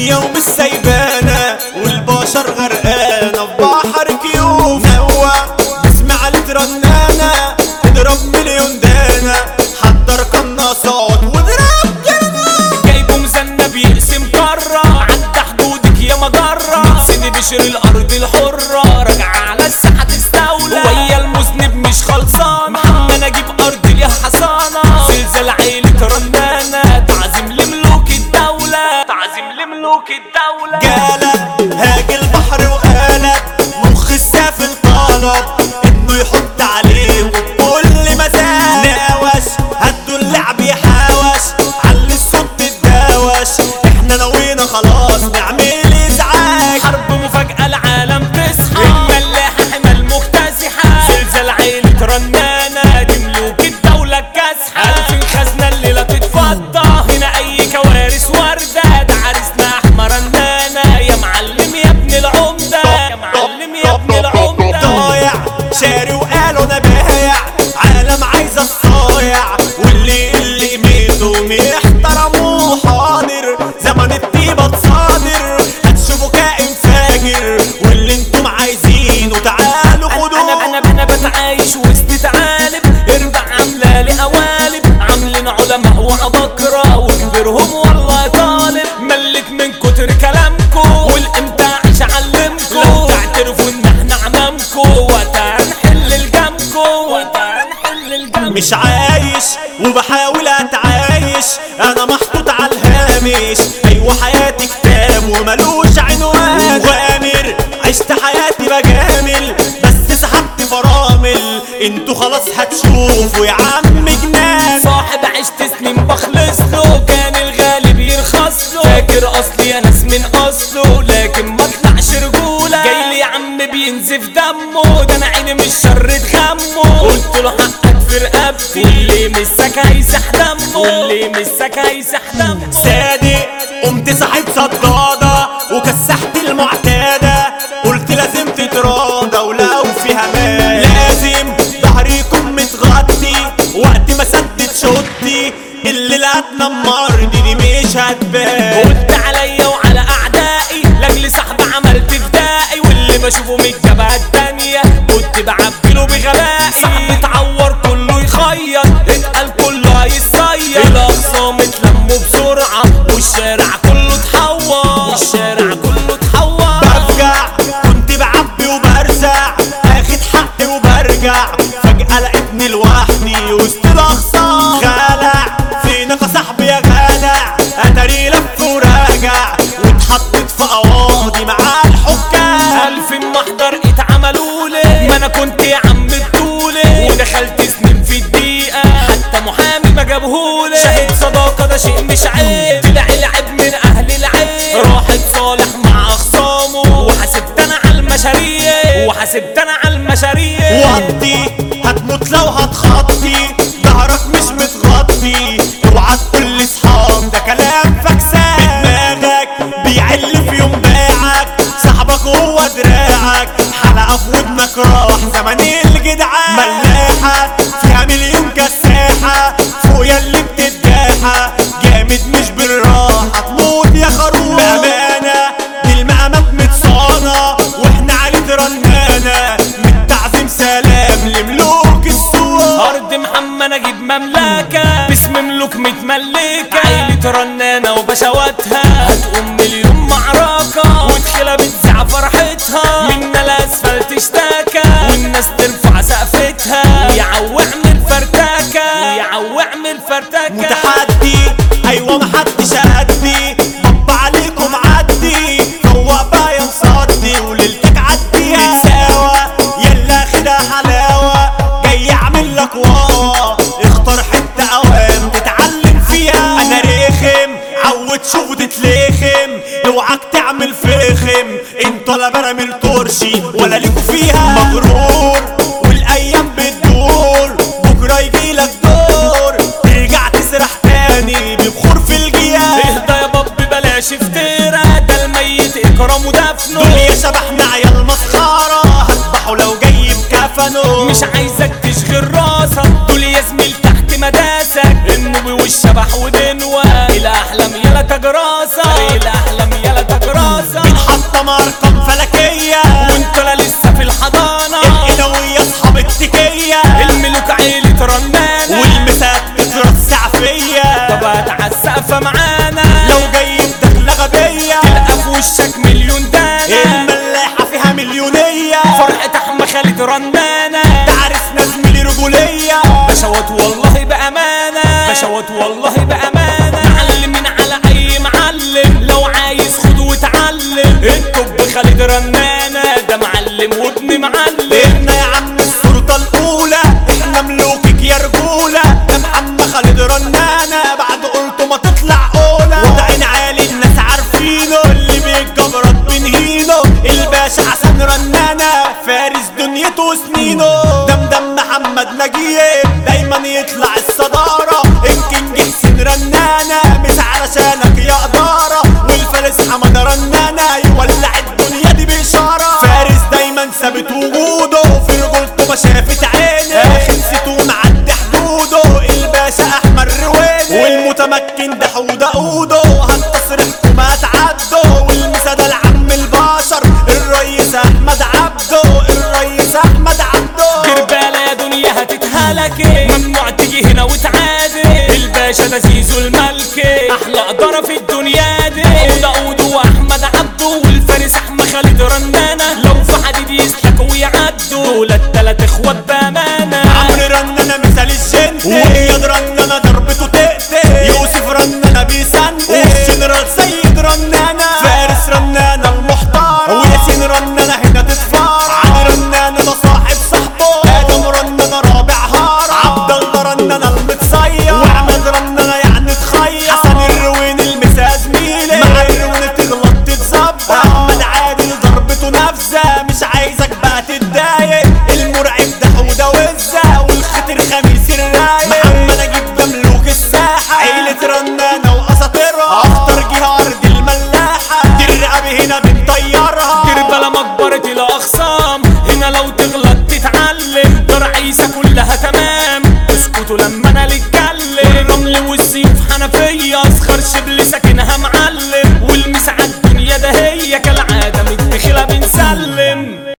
الدنيا ومش سايبانا والبشر غرقانة في بحر كيوف نوى اسمع الترنانة اضرب مليون دانا حضر قناصات واضرب جنة جايبه مذنب يقسم قارة عدى حدودك يا مجرة سيدي بشر الأرض الحرة راجعة على الساحة تستولى ويا المذنب مش خلصانة محمد أجيب أرض ليها حصانة زلزال عيلة رنانة تعظيم لملوك الدولة تعظيم لملوك الدولة جالك هاجي البحر وقالك مخ السافل طلب انه يحط عليه وبكل مزاج ناوش هدوا اللعب يحاوش علي الصوت تتداوش احنا نوينا خلاص نعمل ازعاج حرب مفاجأة العالم تصحى الملاحة حمل مكتسحة زلزال عيلة رنانة دي ملوك الدولة الكاسحة ألف خزنة الليلة تتفضى هنا أي كوارث واردة ده عريسنا أحمر رنانة يا معلم يا ابن العمدة يا معلم يا ابن العمدة ضايع شاري وقالوا انا بايع عالم عايز الصايع واللي اللي قيمته محترموه حاضر زمن الطيبة تصادر هتشوفوا كائن فاجر واللي انتم عايزينه تعالوا خدوه انا انا انا بتعايش وسط تعالب اربع عامله لي قوالب عاملين علماء وعباقرة وكبرهم والله طالب ملت من كتر كلامكو والامتى عيش اعلمكو لو تعترفوا ان احنا عمامكو وقتها نحل الجامكو وقتها نحل الجام مش عايش وبحاول اتعايش انا محطوط على الهامش ايوه حياتي كتاب وملوش عنوان وامر عشت حياتي بجامل بس سحبت فرامل انتوا خلاص هتشوفوا يا عم جنان صاحب عشت سنين بخلص له كان الغالب يرخص له فاكر اصلي انا من اصله لكن ما طلعش رجوله جاي لي يا عم بينزف دمه ده انا عيني مش شر غمه قلت له حقك في رقبتي واللي مسك هيسح دمه واللي مسك هيسح دمه صادق قمت صاحب صدادة وكسحت المعتادة قلت لازم تتراضى ولو فيها مال لازم ظهري يكون متغطي وقت ما سدت شوطي اللي لا تنمرني دي مش هتبان قلت عليا وعلى اعدائي لاجل صاحب عملت فدائي واللي بشوفه من الجبهه التانيه كنت بعبله بغبائي صاحب اتعور كله يخيط اتقل كله هيصير الاخصام اتلموا بسرعه والشارع كله اتحور والشارع كله اتحور برجع كنت بعبي وبرزع اخد حقي وبرجع فجأة لقيتني لوحدي وسط الاخصام خالع فينك يا صاحبي يا خالع اتاري لف وراجع واتحطيت في قواضي مع الحكام ألف محضر اتعملوا لي ما انا كنت يا عم بطولي ودخلت سنين في الدقيقة حتى محامي ما جابهولي شهيد صداقة ده شيء مش عيب طلع العيب من اهل العيب راحت صالح مع اخصامه وحاسبت انا على المشاريع وحاسبت انا على المشاريع وطي هتموت لو هتخطي ظهرك مش متغطي اوعى تقول لاصحاب ده كلام فكسان دماغك بيعل في يوم باعك صاحبك هو دراعك حلقه في ودنك راح زمن الجدعان ملاحه فيها مليون كساحه فوق ياللي بتداحه جامد مش بالراحه تموت يا خروف بامانه دي المقامات متصانه واحنا عليه رنانه من تعظيم سلام لملوك السوق ارض محمد اجيب مملكه باسم ملوك متملكه عيلة رنانه وبشواتها هتقوم مليون معركه وتخيلها بتزع فرحتها منا الاسفلت اشتكى والناس ترفع سقفتها ويعوع من فرتكه ويعوع من فرتكه متحدي ايوه محدش قدي طب عليكم عدي فوق بقى يا مصدي وليلتك عدي نتساوى يلا خدها حلاوه جاي اعمل لك واوا اختار حته اوام تتعلم فيها انا رخم عود شوف تتلخم اوعك تعمل فخم انت ولا برامل ترشي ولا ليكوا فيها مغرور والايام بتدور بكره يجيلك دور ترجع تسرح تاني ببخور في الجيال اهدى يا باب بلاش افترا ده الميت اكرام ودفنه دول يا شبحنا عيال مسخرة هذبحوا لو جاي بكفنه مش عايزك تشغل راسك دول يا زميل تحت مداسك النوبي والشبح ودنوة الى احلام يلا تجراسك الى احلام يلا انما ارقام فلكيه وانت لا لسه في الحضانة القناوية اصحاب التكيه الملوك عيلة رنانة والمسات تترصع فيا طب هتعسقفة معانا لو جاي بدخلة غبية تلقى في وشك مليون دانة الملاحة فيها مليونية فرحة احمى خالد رنانة ده عرسنا زميلي رجولية بشوات والله بأمانة بشوات والله بأمانة معلمين على أي معلم لو عايز خد وتعلم الطب خالد رنانة ده معلم وابن معلم احنا يا عم السلطة الأولى احنا ملوكك يا رجولة ده محمد خالد رنانة بعد قلته ما تطلع أولى وضعين عالي الناس عارفينه اللي بيتجبرد بنهينه الباشا حسن رنانة فارس دنيته وسنينه دمدم محمد نجيب دايما يطلع الصدارة الكينج حسين رنانة مش علشانك يا إدارة والفارس حمد رنانة يولع الدنيا دي بإشارة فارس دايما ثابت وجوده في رجولته ما شافت عينه خمسته معدي حدوده الباشا احمد رويني والمتمكن ده حوده قوده هالتصريح ما تعدوا والمسا ده العم البشر الرئيس احمد عبده الرئيس احمد عبده كربالة يا دنيا هتتهلكي ممنوع تيجي هنا وتعادي الباشا ده زيزو الملكي احلى قدرة في الدنيا دي وداود واحمد عبده والفارس احمد خالد رنانة لو في حديد يسلكوا ويعدوا دول التلات اخوات بامانة عمرو رننا مثال الجنتي واياد رننا ضربته تقتل يوسف رننا بيسندل والجنرال سيد رننا فارس رننا المحترم وياسين رننا هنا تتفار علي رننا ده صاحب صاحبه ادم رننا رابع هارة عبد الله رننا المتصير واحمد رننا يعني تخير حسن الروين المسا زميلي مع الروين تغلط تتظبط احمد عادل ضربته نفسه مش عايزك بقى تتضايق المرعب ده حوده وزه والخطر خميس الرايق محمد اجيب ده ملوك الساحه عيله رنانه واساطيرها اخطر جهه ارض الملاحه دي الرقبه هنا بتطيرها كربلة مقبرة الأخصام هنا لو تغلط تتعلم دار عيسى كلها تمام اسكتوا لما أنا اللي اتكلم رمل والسيف حنفية أصغر شبل